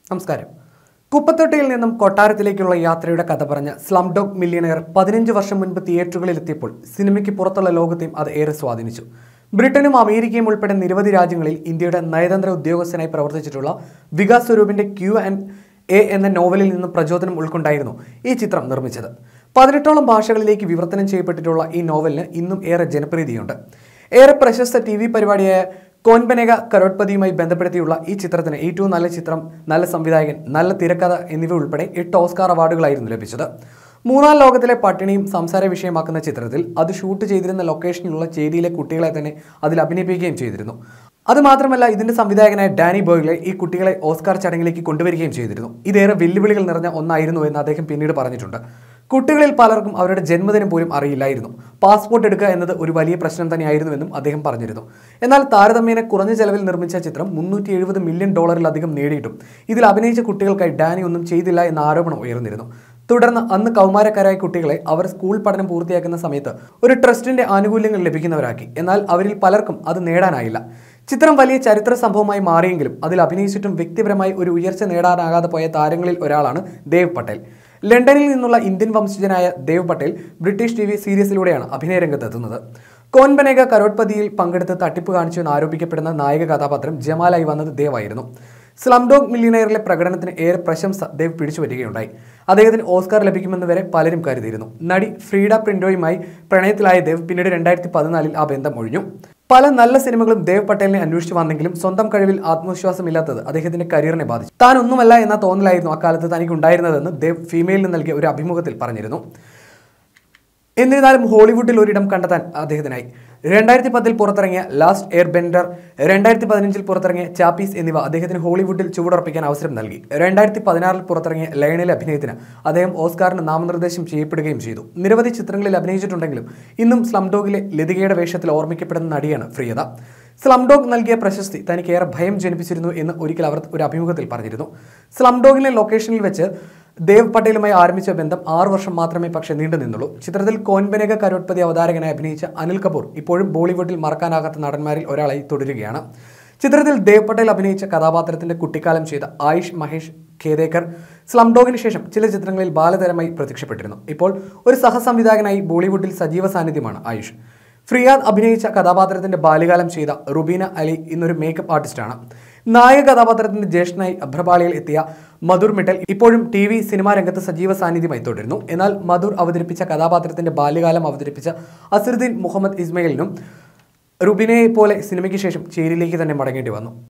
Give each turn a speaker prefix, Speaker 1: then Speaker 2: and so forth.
Speaker 1: നമസ്കാരം കുപ്പത്തൊട്ടിയിൽ നിന്നും കൊട്ടാരത്തിലേക്കുള്ള യാത്രയുടെ കഥ പറഞ്ഞ സ്ലം ഡോഗ് മില്യനെയർ പതിനഞ്ച് വർഷം മുൻപ് തിയേറ്ററുകളിലെത്തിയപ്പോൾ സിനിമയ്ക്ക് പുറത്തുള്ള ലോകത്തെയും അത് ഏറെ സ്വാധീനിച്ചു ബ്രിട്ടനും അമേരിക്കയും ഉൾപ്പെടെ നിരവധി രാജ്യങ്ങളിൽ ഇന്ത്യയുടെ നയതന്ത്ര ഉദ്യോഗസ്ഥനായി പ്രവർത്തിച്ചിട്ടുള്ള വികാസ് സ്വരൂപിന്റെ ക്യൂ ആൻഡ് എ എന്ന നോവലിൽ നിന്നും പ്രചോദനം ഉൾക്കൊണ്ടായിരുന്നു ഈ ചിത്രം നിർമ്മിച്ചത് പതിനെട്ടോളം ഭാഷകളിലേക്ക് വിവർത്തനം ചെയ്യപ്പെട്ടിട്ടുള്ള ഈ നോവലിന് ഇന്നും ഏറെ ജനപ്രീതിയുണ്ട് ഏറെ പ്രശസ്ത ടി വി പരിപാടിയായ കോൻബനേഗ കരോട്ട്പതിയുമായി ബന്ധപ്പെടുത്തിയുള്ള ഈ ചിത്രത്തിന് ഏറ്റവും നല്ല ചിത്രം നല്ല സംവിധായകൻ നല്ല തിരക്കഥ എന്നിവ ഉൾപ്പെടെ എട്ട് ഓസ്കാർ അവാർഡുകളായിരുന്നു ലഭിച്ചത് മൂന്നാം ലോകത്തിലെ പട്ടിണിയും സംസാര വിഷയമാക്കുന്ന ചിത്രത്തിൽ അത് ഷൂട്ട് ചെയ്തിരുന്ന ലൊക്കേഷനിലുള്ള ചേരിയിലെ കുട്ടികളെ തന്നെ അതിൽ അഭിനയിപ്പിക്കുകയും ചെയ്തിരുന്നു അതുമാത്രമല്ല ഇതിന്റെ സംവിധായകനായ ഡാനി ബോയിലെ ഈ കുട്ടികളെ ഓസ്കാർ ചടങ്ങിലേക്ക് കൊണ്ടുവരികയും ചെയ്തിരുന്നു ഇതേറെ വെല്ലുവിളികൾ നിറഞ്ഞ ഒന്നായിരുന്നു എന്ന് അദ്ദേഹം പിന്നീട് പറഞ്ഞിട്ടുണ്ട് കുട്ടികളിൽ പലർക്കും അവരുടെ ജന്മദിനം പോലും അറിയില്ലായിരുന്നു പാസ്പോർട്ട് എടുക്കുക എന്നത് ഒരു വലിയ പ്രശ്നം തന്നെയായിരുന്നുവെന്നും അദ്ദേഹം പറഞ്ഞിരുന്നു എന്നാൽ താരതമ്യേന കുറഞ്ഞ ചെലവിൽ നിർമ്മിച്ച ചിത്രം മുന്നൂറ്റി എഴുപത് മില്യൺ ഡോളറിലധികം നേടിയിട്ടും ഇതിൽ അഭിനയിച്ച കുട്ടികൾക്കായി ഡാനി ഒന്നും ചെയ്തില്ല എന്ന ആരോപണം ഉയർന്നിരുന്നു തുടർന്ന് അന്ന് കൗമാരക്കാരായ കുട്ടികളെ അവർ സ്കൂൾ പഠനം പൂർത്തിയാക്കുന്ന സമയത്ത് ഒരു ട്രസ്റ്റിന്റെ ആനുകൂല്യങ്ങൾ ലഭിക്കുന്നവരാക്കി എന്നാൽ അവരിൽ പലർക്കും അത് നേടാനായില്ല ചിത്രം വലിയ ചരിത്ര സംഭവമായി മാറിയെങ്കിലും അതിൽ അഭിനയിച്ചിട്ടും വ്യക്തിപരമായി ഒരു ഉയർച്ച നേടാനാകാതെ പോയ താരങ്ങളിൽ ഒരാളാണ് ദേവ് പട്ടേൽ ലണ്ടനിൽ നിന്നുള്ള ഇന്ത്യൻ വംശജനായ Dev Patel British T V സീരീസിലൂടെയാണ് അഭിനയ രംഗത്തെത്തുന്നത് കോൻബനേഗ കരോട്ട്പതിയിൽ പങ്കെടുത്ത് തട്ടിപ്പ് കാണിച്ചുവെന്ന് ആരോപിക്കപ്പെടുന്ന നായക കഥാപാത്രം ജമാലായി വന്നത് ദേവായിരുന്നു സ്ലംഡോഗ് മില്ലിയനെയറിലെ പ്രകടനത്തിന് ഏറെ പ്രശംസ ദേവ് പിടിച്ചുപറ്റുകയുണ്ടായി അദ്ദേഹത്തിന് ഓസ്കാർ ലഭിക്കുമെന്ന് വരെ പലരും കരുതിയിരുന്നു നടി ഫ്രീഡ പ്രിൻഡോയുമായി പ്രണയത്തിലായ ദേവ് പിന്നീട് രണ്ടായിരത്തി പതിനാലിൽ ആ ബന്ധം ഒഴിഞ്ഞു പല നല്ല സിനിമകളും ദേവ് പട്ടേലിനെ അന്വേഷിച്ചു വന്നെങ്കിലും സ്വന്തം കഴിവിൽ ആത്മവിശ്വാസമില്ലാത്തത് അദ്ദേഹത്തിന്റെ കരിയറിനെ ബാധിച്ചു താൻ ഒന്നുമല്ല എന്ന തോന്നലായിരുന്നു അക്കാലത്ത് തനിക്ക് ഉണ്ടായിരുന്നതെന്ന് ദേവ് ഫീമെയിലിന് നൽകിയ ഒരു അഭിമുഖത്തിൽ പറഞ്ഞിരുന്നു എന്നിരുന്നാലും ഹോളിവുഡിൽ ഒരിടം കണ്ടെത്താൻ അദ്ദേഹത്തിനായി രണ്ടായിരത്തി പത്തിൽ പുറത്തിറങ്ങിയ ലാസ്റ്റ് എയർ ബെൻഡർ രണ്ടായിരത്തി പതിനഞ്ചിൽ പുറത്തിറങ്ങിയ ചാപ്പീസ് എന്നിവ അദ്ദേഹത്തിന് ഹോളിവുഡിൽ ചുവടുറപ്പിക്കാൻ അവസരം നൽകി രണ്ടായിരത്തി പതിനാറിൽ പുറത്തിറങ്ങിയ ലയണിലെ അഭിനയത്തിന് അദ്ദേഹം ഓസ്കാറിന് നാമനിർദ്ദേശം ചെയ്യപ്പെടുകയും ചെയ്തു നിരവധി ചിത്രങ്ങളിൽ അഭിനയിച്ചിട്ടുണ്ടെങ്കിലും ഇന്നും സ്ലംഡോഗിലെ ലതികയുടെ വേഷത്തിൽ ഓർമ്മിക്കപ്പെടുന്ന നടിയാണ് പ്രിയത സ്ലംഡോഗ് നൽകിയ പ്രശസ്തി തനിക്ക് ഏറെ ഭയം ജനിപ്പിച്ചിരുന്നു എന്ന് ഒരിക്കൽ അവർ ഒരു അഭിമുഖത്തിൽ പറഞ്ഞിരുന്നു സ്ലംഡോഗിലെ ലൊക്കേഷനിൽ വെച്ച് ദേവ് പട്ടേലുമായി ആരംഭിച്ച ബന്ധം ആറു വർഷം മാത്രമേ പക്ഷേ നീണ്ടു നിന്നുള്ളൂ ചിത്രത്തിൽ കോൻബനേഗ കരോട്ട്പതി അവതാരകനായി അഭിനയിച്ച അനിൽ കപൂർ ഇപ്പോഴും ബോളിവുഡിൽ മറക്കാനാകാത്ത നടന്മാരിൽ ഒരാളായി തുടരുകയാണ് ചിത്രത്തിൽ ദേവ് പട്ടേൽ അഭിനയിച്ച കഥാപാത്രത്തിന്റെ കുട്ടിക്കാലം ചെയ്ത ആയുഷ് മഹേഷ് ഖേദേക്കർ സ്ലംഡോഗിന് ശേഷം ചില ചിത്രങ്ങളിൽ ബാലതരമായി പ്രത്യക്ഷപ്പെട്ടിരുന്നു ഇപ്പോൾ ഒരു സഹസംവിധായകനായി ബോളിവുഡിൽ സജീവ സാന്നിധ്യമാണ് ആയുഷ് ഫ്രിയാദ് അഭിനയിച്ച കഥാപാത്രത്തിന്റെ ബാല്യകാലം ചെയ്ത റുബീന അലി ഇന്നൊരു മേക്കപ്പ് ആർട്ടിസ്റ്റാണ് നായക കഥാപാത്രത്തിന്റെ ജ്യേഷ്ഠനായി അഭ്രപാളിയിൽ എത്തിയ മധുർ മിട്ടൽ ഇപ്പോഴും ടി വി സിനിമാ രംഗത്ത് സജീവ സാന്നിധ്യമായി തുടരുന്നു എന്നാൽ മധുർ അവതരിപ്പിച്ച കഥാപാത്രത്തിന്റെ ബാല്യകാലം അവതരിപ്പിച്ച അസറുദ്ദീൻ മുഹമ്മദ് ഇസ്മയിലിനും റുബിനയെ പോലെ സിനിമയ്ക്ക് ശേഷം ചേരിയിലേക്ക് തന്നെ മടങ്ങേണ്ടി വന്നു